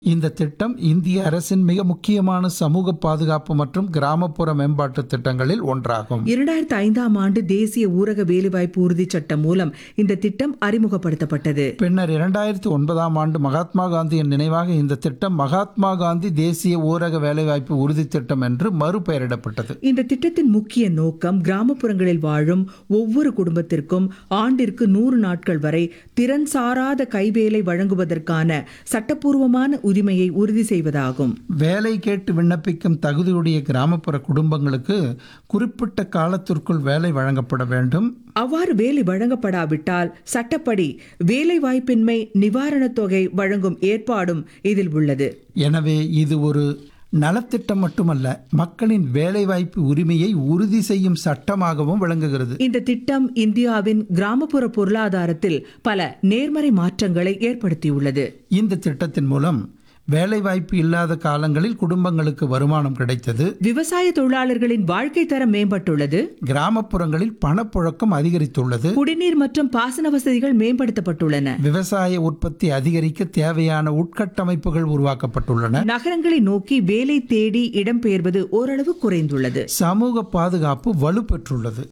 இந்த திட்டம் இந்திய அரசின் மிக முக்கியமான சமூக பாதுகாப்பு மற்றும் கிராமப்புற மேம்பாட்டு திட்டங்களில் ஒன்றாகும் இரண்டாயிரத்தி ஐந்தாம் ஆண்டு தேசிய ஊரக வேலைவாய்ப்பு உறுதிச் சட்டம் மூலம் இந்த திட்டம் அறிமுகப்படுத்தப்பட்டது பின்னர் இரண்டாயிரத்தி ஒன்பதாம் ஆண்டு மகாத்மா காந்தியின் நினைவாக இந்த திட்டம் மகாத்மா காந்தி தேசிய ஊரக வேலைவாய்ப்பு உறுதி திட்டம் என்று மறுபெயரிடப்பட்டது இந்த திட்டத்தின் முக்கிய நோக்கம் கிராமப்புறங்களில் வாழும் ஒவ்வொரு குடும்பத்திற்கும் ஆண்டிற்கு நூறு நாட்கள் வரை திறன் சாராத கைவேலை வழங்குவதற்கான சட்டப்பூர்வமான உரிமையை உறுதி செய்வதாகும் வேலை கேட்டு விண்ணப்பிக்கும் தகுதியுடைய கிராமப்புற குடும்பங்களுக்கு குறிப்பிட்ட காலத்திற்குள் வேலை வழங்கப்பட வேண்டும் அவ்வாறு வேலை வழங்கப்படாவிட்டால் சட்டப்படி வேலை வாய்ப்பின்மை நிவாரணத் தொகை வழங்கும் ஏற்பாடும் இதில் உள்ளது எனவே இது ஒரு நலத்திட்டம் மட்டுமல்ல மக்களின் வேலைவாய்ப்பு உரிமையை உறுதி செய்யும் சட்டமாகவும் விளங்குகிறது இந்த திட்டம் இந்தியாவின் கிராமப்புற பொருளாதாரத்தில் பல நேர்மறை மாற்றங்களை ஏற்படுத்தியுள்ளது இந்த திட்டத்தின் மூலம் வேலைவாய்ப்பு இல்லாத காலங்களில் குடும்பங்களுக்கு வருமானம் கிடைத்தது விவசாய தொழிலாளர்களின் வாழ்க்கை தரம் மேம்பட்டுள்ளது கிராமப்புறங்களில் பணப்புழக்கம் அதிகரித்துள்ளது குடிநீர் மற்றும் பாசன வசதிகள் மேம்படுத்தப்பட்டுள்ளன விவசாய உற்பத்தி அதிகரிக்க தேவையான உட்கட்டமைப்புகள் உருவாக்கப்பட்டுள்ளன நகரங்களை நோக்கி வேலை தேடி இடம்பெயர்வது ஓரளவு குறைந்துள்ளது சமூக பாதுகாப்பு வலுப்பெற்றுள்ளது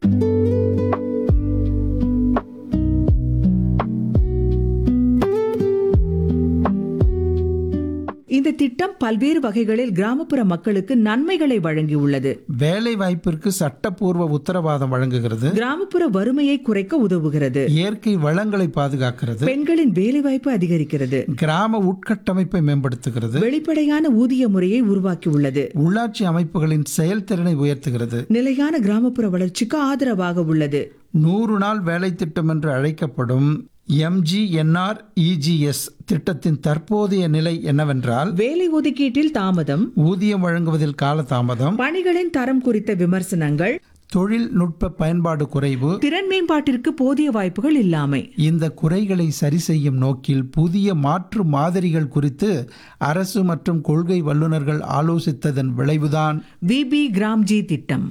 இந்த திட்டம் பல்வேறு வகைகளில் கிராமப்புற மக்களுக்கு நன்மைகளை வழங்கியுள்ளது வேலை வாய்ப்பிற்கு சட்டப்பூர்வ உத்தரவாதம் வழங்குகிறது கிராமப்புற வறுமையை குறைக்க உதவுகிறது இயற்கை வளங்களை பாதுகாக்கிறது பெண்களின் வேலைவாய்ப்பு அதிகரிக்கிறது கிராம உட்கட்டமைப்பை மேம்படுத்துகிறது வெளிப்படையான ஊதிய முறையை உருவாக்கியுள்ளது உள்ளாட்சி அமைப்புகளின் செயல்திறனை உயர்த்துகிறது நிலையான கிராமப்புற வளர்ச்சிக்கு ஆதரவாக உள்ளது நூறு நாள் வேலை திட்டம் என்று அழைக்கப்படும் எம்ஜிஎன்ஆர் இஜிஎஸ் திட்டத்தின் தற்போதைய நிலை என்னவென்றால் வேலை ஒதுக்கீட்டில் தாமதம் ஊதியம் வழங்குவதில் காலதாமதம் பணிகளின் தரம் குறித்த விமர்சனங்கள் தொழில்நுட்ப பயன்பாடு குறைவு திறன் மேம்பாட்டிற்கு போதிய வாய்ப்புகள் இல்லாமை இந்த குறைகளை சரி செய்யும் நோக்கில் புதிய மாற்று மாதிரிகள் குறித்து அரசு மற்றும் கொள்கை வல்லுநர்கள் ஆலோசித்ததன் விளைவுதான் விபி கிராம்ஜி திட்டம்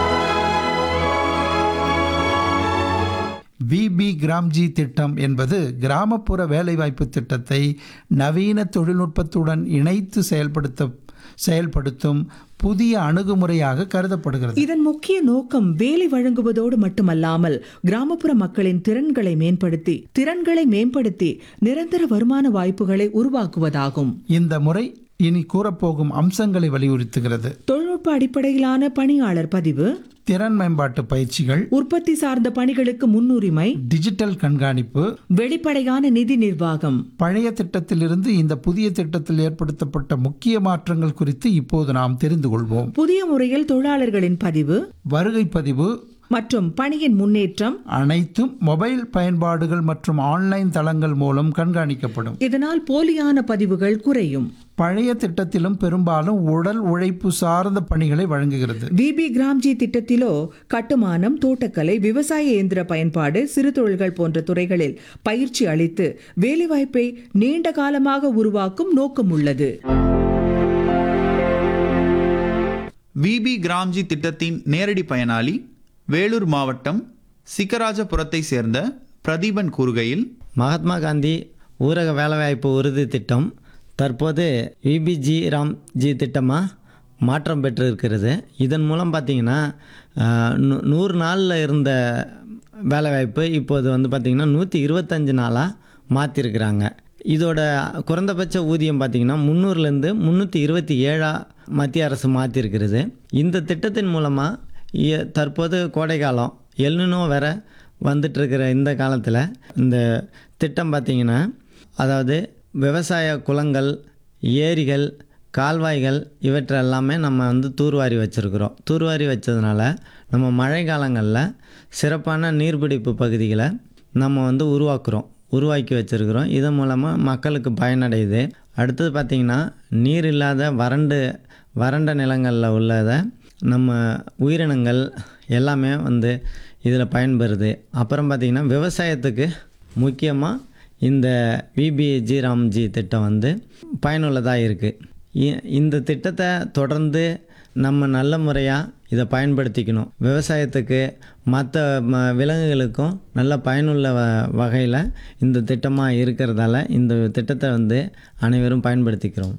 விபி கிராம்ஜி திட்டம் என்பது கிராமப்புற வேலைவாய்ப்பு திட்டத்தை நவீன தொழில்நுட்பத்துடன் இணைத்து செயல்படுத்த செயல்படுத்தும் புதிய அணுகுமுறையாக கருதப்படுகிறது இதன் முக்கிய நோக்கம் வேலை வழங்குவதோடு மட்டுமல்லாமல் கிராமப்புற மக்களின் திறன்களை மேம்படுத்தி திறன்களை மேம்படுத்தி நிரந்தர வருமான வாய்ப்புகளை உருவாக்குவதாகும் இந்த முறை இனி கூறப்போகும் அம்சங்களை வலியுறுத்துகிறது தொழில்நுட்ப அடிப்படையிலான பணியாளர் பதிவு திறன் மேம்பாட்டு பயிற்சிகள் உற்பத்தி சார்ந்த பணிகளுக்கு முன்னுரிமை டிஜிட்டல் கண்காணிப்பு வெளிப்படையான நிதி நிர்வாகம் பழைய திட்டத்திலிருந்து இந்த புதிய திட்டத்தில் ஏற்படுத்தப்பட்ட முக்கிய மாற்றங்கள் குறித்து இப்போது நாம் தெரிந்து கொள்வோம் புதிய முறையில் தொழிலாளர்களின் பதிவு வருகை பதிவு மற்றும் பணியின் முன்னேற்றம் அனைத்தும் மொபைல் பயன்பாடுகள் மற்றும் ஆன்லைன் தளங்கள் மூலம் கண்காணிக்கப்படும் இதனால் போலியான பதிவுகள் குறையும் பழைய திட்டத்திலும் பெரும்பாலும் உடல் உழைப்பு சார்ந்த பணிகளை வழங்குகிறது விபி கிராம்ஜி திட்டத்திலோ கட்டுமானம் தோட்டக்கலை விவசாய இயந்திர பயன்பாடு சிறு தொழில்கள் போன்ற துறைகளில் பயிற்சி அளித்து வேலைவாய்ப்பை நீண்ட காலமாக உருவாக்கும் நோக்கம் உள்ளது விபி கிராம்ஜி திட்டத்தின் நேரடி பயனாளி வேலூர் மாவட்டம் சிக்கராஜபுரத்தை சேர்ந்த பிரதீபன் கூறுகையில் மகாத்மா காந்தி ஊரக வேலைவாய்ப்பு உறுதி திட்டம் தற்போது விபிஜி ராம்ஜி திட்டமாக மாற்றம் பெற்றிருக்கிறது இதன் மூலம் பார்த்திங்கன்னா ஆஹ், நூ- நூறு நாளில் இருந்த வேலைவாய்ப்பு இப்போது வந்து பார்த்திங்கன்னா நூற்றி இருபத்தஞ்சு நாளாக மாற்றிருக்கிறாங்க இதோட குறைந்தபட்ச ஊதியம் பார்த்திங்கன்னா முந்நூறுலேருந்து முந்நூற்றி இருபத்தி ஏழாக மத்திய அரசு மாற்றிருக்கிறது இந்த திட்டத்தின் மூலமாக தற்போது கோடைக்காலம் எல்னுனோ வேற வந்துட்டுருக்கிற இந்த காலத்தில் இந்த திட்டம் பார்த்திங்கன்னா அதாவது விவசாய குளங்கள் ஏரிகள் கால்வாய்கள் இவற்றை எல்லாமே நம்ம வந்து தூர்வாரி வச்சுருக்குறோம் தூர்வாரி வச்சதுனால நம்ம மழை காலங்களில் சிறப்பான நீர்பிடிப்பு பகுதிகளை நம்ம வந்து உருவாக்குறோம் உருவாக்கி வச்சுருக்குறோம் இதன் மூலமாக மக்களுக்கு பயனடையுது அடுத்தது பார்த்திங்கன்னா நீர் இல்லாத வறண்டு வறண்ட நிலங்களில் உள்ளதை நம்ம உயிரினங்கள் எல்லாமே வந்து இதில் பயன்பெறுது அப்புறம் பார்த்திங்கன்னா விவசாயத்துக்கு முக்கியமாக இந்த விபிஜி ராம்ஜி திட்டம் வந்து பயனுள்ளதாக இருக்குது இந்த திட்டத்தை தொடர்ந்து நம்ம நல்ல முறையாக இதை பயன்படுத்திக்கணும் விவசாயத்துக்கு மற்ற ம- விலங்குகளுக்கும் நல்ல பயனுள்ள வ வகையில் இந்த திட்டமாக இருக்கிறதால இந்த திட்டத்தை வந்து அனைவரும் பயன்படுத்திக்கிறோம்